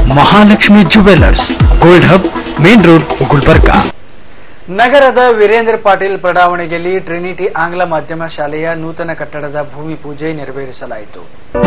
Mahalakshmi jewellers gold hub main road Gulbarga ನಗರದ ವೀರೇಂದ್ರ ಪಾಟೀಲ್ ಬಡಾವಣೆಯಲ್ಲಿ Trinity ಆಂಗ್ಲ ಮಾಧ್ಯಮ ಶಾಲೆಯ ನೂತನ ಕಟ್ಟಡದ ಭೂಮಿ ಪೂಜೆ ನೆರವೇರಿಸಲಾಯಿತು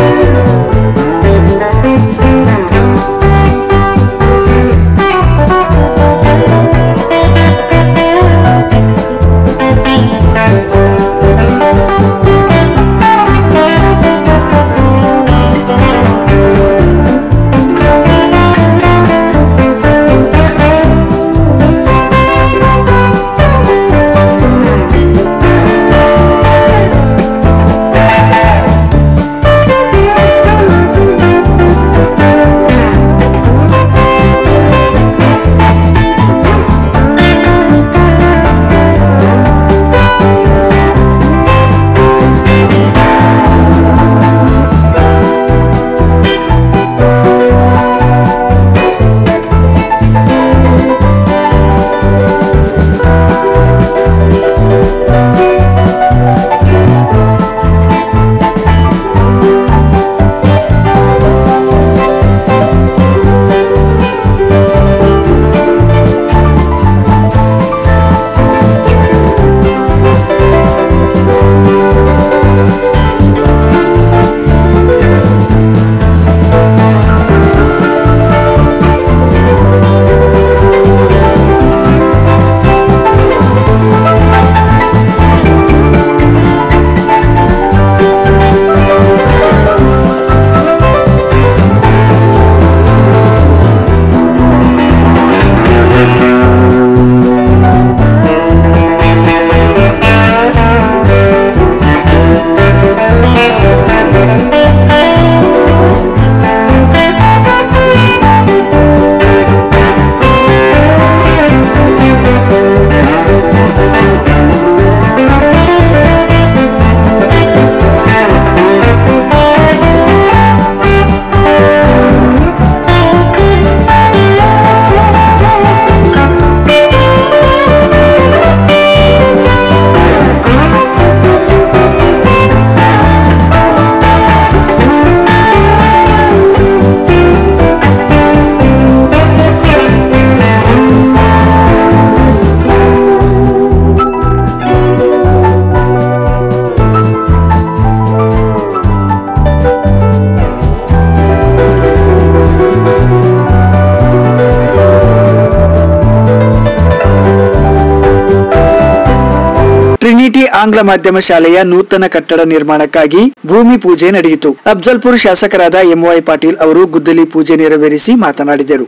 ಟ್ರಿನಿಟಿ ಆಂಗ್ಲ ಮಾಧ್ಯಮ ಶಾಲೆಯ ನೂತನ ಕಟ್ಟಡ ನಿರ್ಮಾಣಕ್ಕಾಗಿ ಭೂಮಿ ಪೂಜೆ ನಡೆಯಿತು ಅಫ್ಜಲ್ಪುರ್ ಶಾಸಕರಾದ ಎಂವೈ ಪಾಟೀಲ್ ಅವರು ಗುದ್ದಲಿ ಪೂಜೆ ನೆರವೇರಿಸಿ ಮಾತನಾಡಿದರು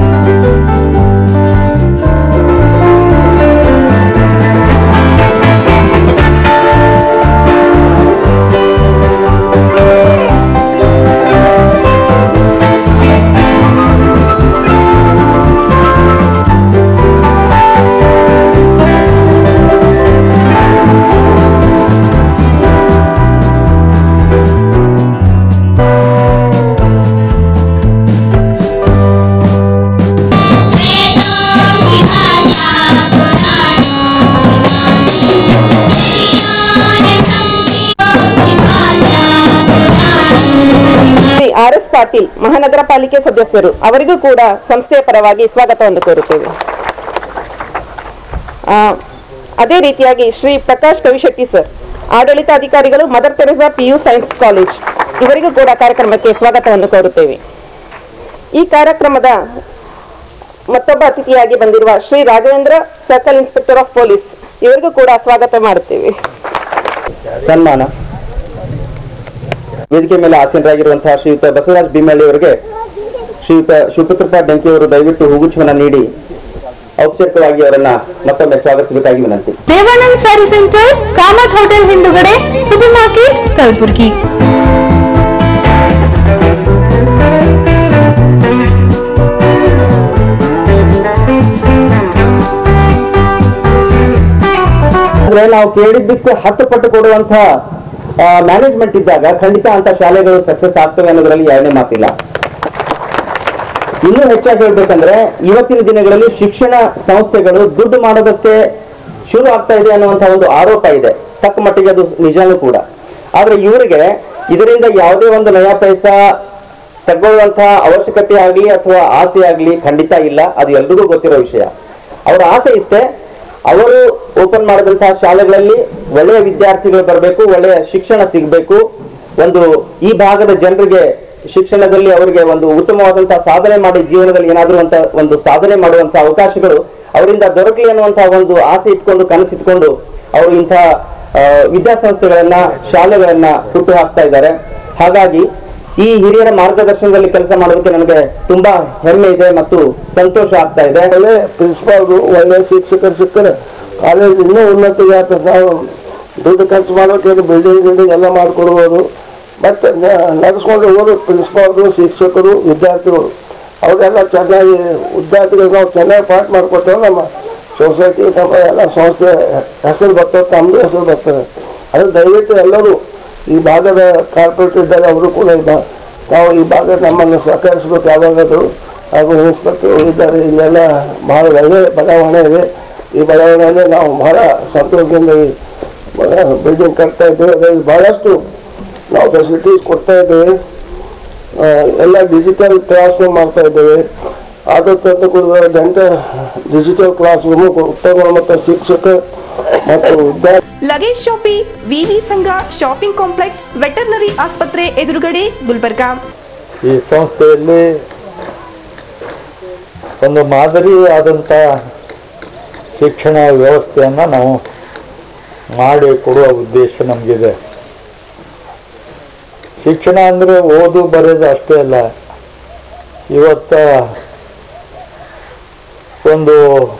ಶ್ರೀ ಆರ್ ಎಸ್ ಪಾಟೀಲ್ ಮಹಾನಗರ ಪಾಲಿಕೆ ಸದಸ್ಯರು ಅವರಿಗೂ ಕೂಡ ಸಂಸ್ಥೆಯ ಪರವಾಗಿ ಸ್ವಾಗತವನ್ನು ಕೋರುತ್ತೇವೆ ಆ, ಅದೇ ರೀತಿಯಾಗಿ ಶ್ರೀ ಪ್ರಕಾಶ್ ಕವಿಶೆಟ್ಟಿ ಸರ್ ಆಡಳಿತಾಧಿಕಾರಿಗಳು Mother Teresa PU science college ಇವರಿಗೂ ಕೂಡ ಕಾರ್ಯಕ್ರಮಕ್ಕೆ ಸ್ವಾಗತವನ್ನು ಕೋರುತ್ತೇವೆ ಈ ಕಾರ್ಯಕ್ರಮದ ಮತ್ತೊಬ್ಬ ಅತಿಥಿಯಾಗಿ ಬಂದಿರುವ Shri Raghavendra circle inspector of police ಇವರಿಗೂ ಕೂಡ ಸ್ವಾಗತ ಮಾಡುತ್ತೇವೆ ಸನ್ಮಾನ ವೇದಿಕೆ ಮೇಲೆ ಆಸೀನರಾಗಿರುವಂತಹ ಶ್ರೀಯುತ ಬಸವರಾಜ್ ಭೀಮಳ್ಳಿ ಅವರಿಗೆ ಶ್ರೀಯುತ ಶಿವಪುತ್ರಪ್ಪ ಬೆಂಕಿ ಅವರು ದಯವಿಟ್ಟು ಹೂಗುಚ್ಛವನ್ನ ನೀಡಿ ಔಪಚಾರಿಕವಾಗಿ ಅವರನ್ನ ಮತ್ತೊಮ್ಮೆ ಸ್ವಾಗತಿಸಬೇಕಾಗಿ ವಿನಂತಿ ದೇವಾನಂದ್ ಸ್ಯಾರಿ ಸೆಂಟರ್ ಕಾಮತ್ ಹೋಟೆಲ್ ಹಿಂದುಗಡೆ ಸೂಪರ್ ಮಾರ್ಕೆಟ್ ಕಲಬುರ್ಗಿ ಅಂದ್ರೆ ನಾವು ಕೇಳಿದ್ದಕ್ಕೂ ಹತ್ತು ಪಟ್ಟು ಕೊಡುವಂತ ಮ್ಯಾನೇಜ್ಮೆಂಟ್ ಇದ್ದಾಗ ಖಂಡಿತ ಅಂತ ಶಾಲೆಗಳು ಸಕ್ಸಸ್ ಆಗ್ತವೆ ಅನ್ನೋದ್ರಲ್ಲಿ ಎರಡನೇ ಮಾತಿಲ್ಲ ಇನ್ನೂ ಹೆಚ್ಚಾಗಿ ಹೇಳ್ಬೇಕಂದ್ರೆ ಇವತ್ತಿನ ದಿನಗಳಲ್ಲಿ ಶಿಕ್ಷಣ ಸಂಸ್ಥೆಗಳು ದುಡ್ಡು ಮಾಡೋದಕ್ಕೆ ಶುರು ಆಗ್ತಾ ಇದೆ ಅನ್ನುವಂತ ಒಂದು ಆರೋಪ ಇದೆ ತಕ್ಕ ಮಟ್ಟಿಗೆ ಅದು ನಿಜಾನೂ ಕೂಡ ಆದ್ರೆ ಇವರಿಗೆ ಇದರಿಂದ ಯಾವುದೇ ಒಂದು ನಯಾ ಪೈಸಾ ತಗೊಳ್ಳುವಂತಹ ಅವಶ್ಯಕತೆ ಆಗ್ಲಿ ಅಥವಾ ಆಸೆ ಆಗ್ಲಿ ಖಂಡಿತ ಇಲ್ಲ ಅದು ಎಲ್ರಿಗೂ ಗೊತ್ತಿರೋ ವಿಷಯ ಅವರ ಆಸೆ ಇಷ್ಟೇ ಅವರು ಓಪನ್ ಮಾಡಿದಂತಹ ಶಾಲೆಗಳಲ್ಲಿ ಒಳ್ಳೆಯ ವಿದ್ಯಾರ್ಥಿಗಳು ಬರಬೇಕು ಒಳ್ಳೆಯ ಶಿಕ್ಷಣ ಸಿಗಬೇಕು ಒಂದು ಈ ಭಾಗದ ಜನರಿಗೆ ಶಿಕ್ಷಣದಲ್ಲಿ ಅವರಿಗೆ ಒಂದು ಉತ್ತಮವಾದಂತಹ ಸಾಧನೆ ಮಾಡಿ ಜೀವನದಲ್ಲಿ ಏನಾದರೂ ಅಂತ ಒಂದು ಸಾಧನೆ ಮಾಡುವಂತಹ ಅವಕಾಶಗಳು ಅವರಿಂದ ದೊರಕಲಿ ಅನ್ನುವಂತಹ ಒಂದು ಆಸೆ ಇಟ್ಕೊಂಡು ಕನಸಿಟ್ಕೊಂಡು ಅವರು ಇಂತಹ ಆ, ವಿದ್ಯಾಸಂಸ್ಥೆಗಳನ್ನ ಶಾಲೆಗಳನ್ನ ಹುಟ್ಟು ಹಾಕ್ತಾ ಇದ್ದಾರೆ ಹಾಗಾಗಿ ಈ ಹಿರಿಯರ ಮಾರ್ಗದರ್ಶನದಲ್ಲಿ ಕೆಲಸ ಮಾಡೋದಕ್ಕೆ ನನಗೆ ತುಂಬಾ ಹೆಮ್ಮೆ ಇದೆ ಮತ್ತು ಸಂತೋಷ ಆಗ್ತಾ ಇದೆ ಒಳ್ಳೆ ಪ್ರಿನ್ಸಿಪಾಲ್ರು ಒಳ್ಳೆ ಶಿಕ್ಷಕರು ಸಿಕ್ಕರೆ ಕಾಲೇಜ್ ಇನ್ನೂ ಉನ್ನತಿಗೆ ಆಗ್ತದೆ ನಾವು ದುಡ್ಡು ಖರ್ಚು ಮಾಡೋಕೆ ಬಿಲ್ಡಿಂಗ್ ಗಿಲ್ಡಿಂಗ್ ಎಲ್ಲ ಮಾಡ್ಕೊಡ್ಬೋದು ಮತ್ತೆ ನಡೆಸ್ಕೊಂಡು ಹೋಗೋದು ಪ್ರಿನ್ಸಿಪಾಲ್ರು ಶಿಕ್ಷಕರು ವಿದ್ಯಾರ್ಥಿಗಳು ಅವರೆಲ್ಲ ಚೆನ್ನಾಗಿ ವಿದ್ಯಾರ್ಥಿಗಳು ನಾವು ಚೆನ್ನಾಗಿ ಪಾಠ ಮಾಡ್ಕೊತೇವೆ ನಮ್ಮ ಸೊಸೈಟಿ ನಮ್ಮ ಎಲ್ಲ ಸಂಸ್ಥೆ ಹೆಸರು ಬರ್ತದೆ ತಮ್ಮದು ಹೆಸರು ಬರ್ತದೆ ಅದು ದಯವಿಟ್ಟು ಎಲ್ಲರೂ ಈ ಭಾಗದ ಕಾರ್ಪೊರೇಟ್ ಇದ್ದಾರೆ ಅವರು ಕೂಡ ಇದ್ದ ನಾವು ಈ ಭಾಗ ನಮ್ಮನ್ನು ಸಹಕರಿಸಬೇಕು ಯಾವಾಗಾದರೂ ಹಾಗೂ ಇನ್ಸ್ಪೆಕ್ಟರ್ ಇದ್ದಾರೆ ಇಲ್ಲೆಲ್ಲ ಬಹಳ ಒಳ್ಳೆಯ ಬಡಾವಣೆ ಇದೆ ಈ ಬಡಾವಣೆಯಲ್ಲಿ ನಾವು ಬಹಳ ಸಂತೋಷದಿಂದ ಈ ಬಿಲ್ಡಿಂಗ್ ಕಟ್ತಾ ಇದ್ದೇವೆ ಅದರಲ್ಲಿ ಬಹಳಷ್ಟು ನಾವು ಫೆಸಿಲಿಟೀಸ್ ಕೊಡ್ತಾ ಇದ್ದೇವೆ ಆ, ಎಲ್ಲ ಡಿಜಿಟಲ್ ಕ್ಲಾಸ್ ರೂಮ್ ಮಾಡ್ತಾ ಇದ್ದೇವೆ ಆದಷ್ಟು ಕೂಡ ಗಂಟೆ ಡಿಜಿಟಲ್ ಕ್ಲಾಸ್ ರೂಮು ಉತ್ತಮ ಮತ್ತು ಶಿಕ್ಷಕ ಮತ್ತು ವಿದ್ಯಾರ್ಥಿ ಲಗೇಜ್ ಶಾಪಿ ವಿವಿ ಸಂಘ ಶಾಪಿಂಗ್ ಕಾಂಪ್ಲೆಕ್ಸ್ ವೆಟರ್ನರಿ ಆಸ್ಪತ್ರೆ ಎದುರುಗಡೆ ಗುಲ್ಬರ್ಗಾ ಈ ಸಂಸ್ಥೆಯಲ್ಲಿ ಒಂದು ಮಾದರಿ ಆದಂಥ ಶಿಕ್ಷಣ ವ್ಯವಸ್ಥೆಯನ್ನು ನಾವು ಮಾಡಿ ಕೊಡುವ ಉದ್ದೇಶ ನಮಗಿದೆ ಶಿಕ್ಷಣ ಅಂದರೆ ಓದು ಬರೆಯೋದು ಅಷ್ಟೇ ಅಲ್ಲ ಇವತ್ತ ಒಂದು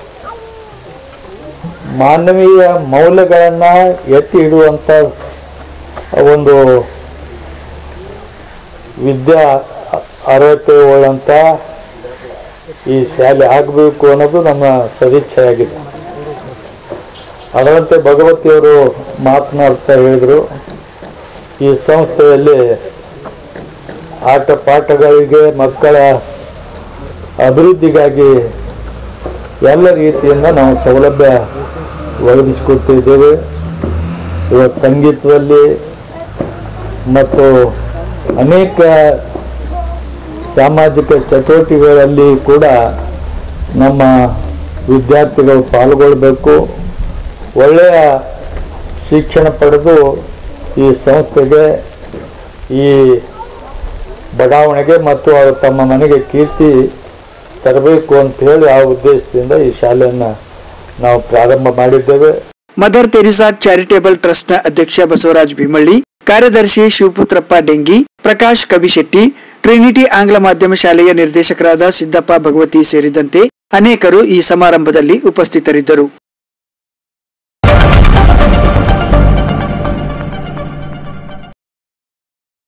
ಮಾನವೀಯ ಮೌಲ್ಯಗಳನ್ನು ಎತ್ತಿ ಇಡುವಂಥ ಒಂದು ವಿದ್ಯಾ ಅರ್ಹತೆ ಉಳ್ಳಂಥ ಈ ಶಾಲೆ ಆಗಬೇಕು ಅನ್ನೋದು ನಮ್ಮ ಸದಿಚ್ಛೆಯಾಗಿದೆ ಅದರಂತೆ ಭಗವತಿಯವರು ಮಾತನಾಡ್ತಾ ಹೇಳಿದರು ಈ ಸಂಸ್ಥೆಯಲ್ಲಿ ಆಟ ಪಾಠಗಳಿಗೆ ಮಕ್ಕಳ ಅಭಿವೃದ್ಧಿಗಾಗಿ ಎಲ್ಲ ರೀತಿಯಿಂದ ನಾವು ಸೌಲಭ್ಯ ಒದಗಿಸಿಕೊಡ್ತಿದ್ದೇವೆ ಇವತ್ತು ಸಂಗೀತದಲ್ಲಿ ಮತ್ತು ಅನೇಕ ಸಾಮಾಜಿಕ ಚಟುವಟಿಕೆಗಳಲ್ಲಿ ಕೂಡ ನಮ್ಮ ವಿದ್ಯಾರ್ಥಿಗಳು ಪಾಲ್ಗೊಳ್ಬೇಕು ಒಳ್ಳೆಯ ಶಿಕ್ಷಣ ಪಡೆದು ಈ ಸಂಸ್ಥೆಗೆ ಈ ಬಡಾವಣೆಗೆ ಮತ್ತು ಅವರು ತಮ್ಮ ಮನೆಗೆ ಕೀರ್ತಿ ತರಬೇಕು ಅಂತ ಹೇಳಿ ಆ ಉದ್ದೇಶದಿಂದ ಈ ಶಾಲೆಯನ್ನು ನಾವು ಪ್ರಾರಂಭ ಮಾಡಿದ್ದೇವೆ ಮದರ್ ತೆರಿಸಾ ಚಾರಿಟೇಬಲ್ ಟ್ರಸ್ಟ್ನ ಅಧ್ಯಕ್ಷ ಬಸವರಾಜ್ ಭೀಮಳ್ಳಿ ಕಾರ್ಯದರ್ಶಿ ಶಿವಪುತ್ರಪ್ಪ ಡೆಂಗಿ ಪ್ರಕಾಶ್ ಕಬಿಶೆಟ್ಟಿ ಟ್ರಿನಿಟಿ ಆಂಗ್ಲ ಮಾಧ್ಯಮ ಶಾಲೆಯ ನಿರ್ದೇಶಕರಾದ ಸಿದ್ದಪ್ಪ ಭಗವತಿ ಸೇರಿದಂತೆ ಅನೇಕರು ಈ ಸಮಾರಂಭದಲ್ಲಿ ಉಪಸ್ಥಿತರಿದ್ದರು